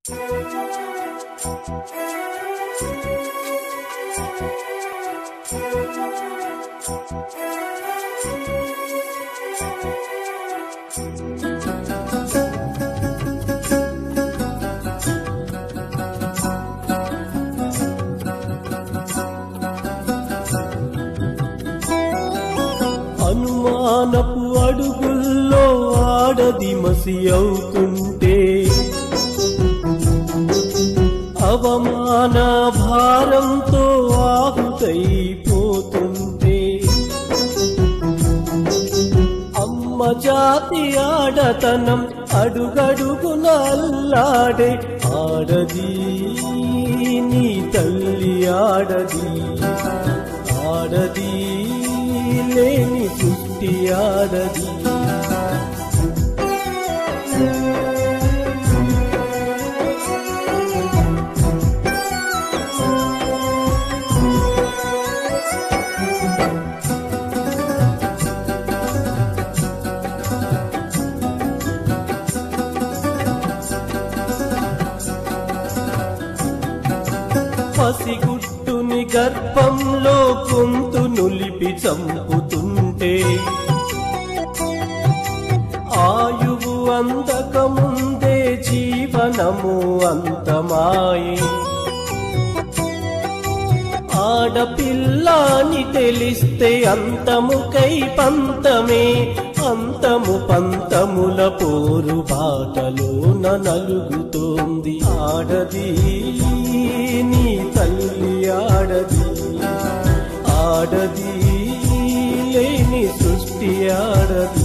అనుమానపు అడుగుల్లో ఆడది మసి అవుతుంటే అవమాన భారంతో ఆహుతైపోతుంటే అమ్మ జాతి ఆడతనం అడుగడుగున అల్లాడే ఆడది నీ తల్లి ఆడది ఆడది లేని సృష్టి ఆడది పసిగుట్టుని గర్భంలో గొంతు నులిపి చంపుతుంటే ఆయువు అందకముందే జీవనము అంతమాయే ఆడపిల్లాని తెలిస్తే అంతముకై పంతమే అంతము పంతముల పోరు బాటలోన నలుగుతోంది ఆడది నీ తల్లి ఆడది ఆడది లేని సృష్టి ఆడది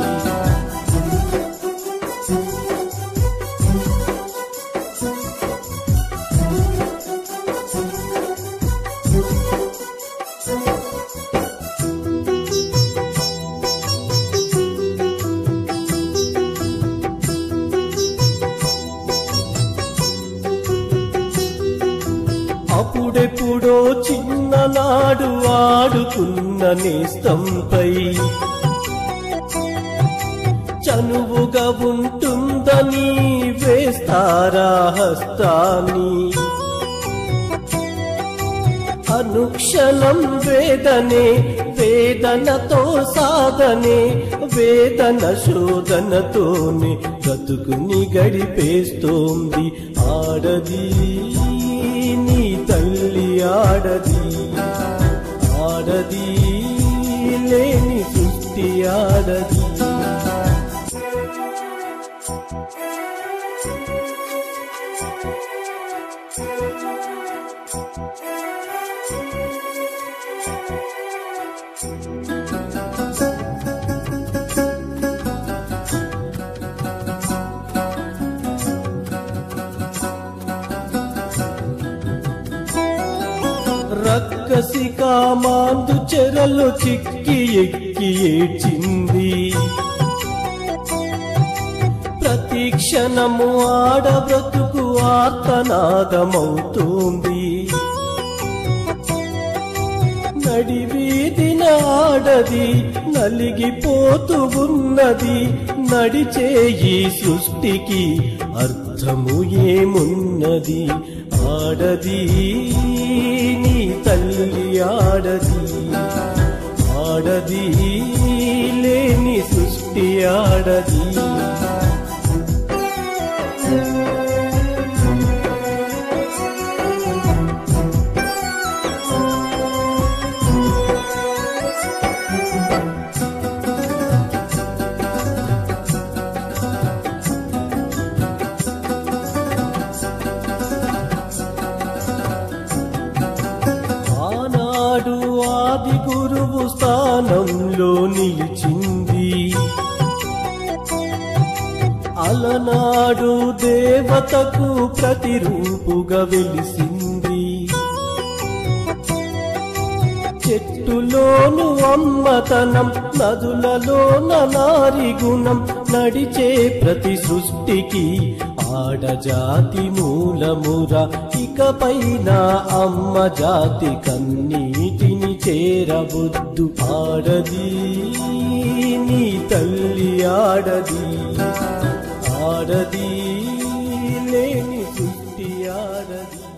అప్పుడెప్పుడో చిన్ననాడు ఆడుకున్న నేస్తంపై చనువుగా ఉంటుందని వేస్తారా హస్తాన్ని అనుక్షణం వేదనే వేదనతో సాధనే వేదన శోధనతోనే బ్రతుకుని గడిపేస్తోంది ఆడది నీ తల్లి ఆడది ఆడది లేని సృష్టి ఆడది రక్కసి కామాందు చెరలు చిక్కి ఎక్కి ఏడ్చింది ప్రతి క్షణము ఆడ బ్రతుకు ఆర్తనాదమవుతోంది నడివీధిన ఆడది నలిగిపోతూ ఉన్నది నడిచే ఈ సృష్టికి అర్థము ఏమున్నది ఆడది నీ తల్లి ఆడది ఆడది లేని సృష్టి ఆడది ఆనాడు ఆది గురువు స్థానంలో నిలిచింది అలనాడు దేవతకు ప్రతిరూపుగా వెలిసింది చెట్టులోను అమ్మతనం నదులలోన నారి గుణం నడిచే ప్రతి సృష్టికి ఆడజాతి మూలమురా ఇకపైన అమ్మ జాతి కన్నీటిని చేరబుద్దు ఆడది నీ తల్లి ఆడది ఆడది లేని సృష్టి ఆడది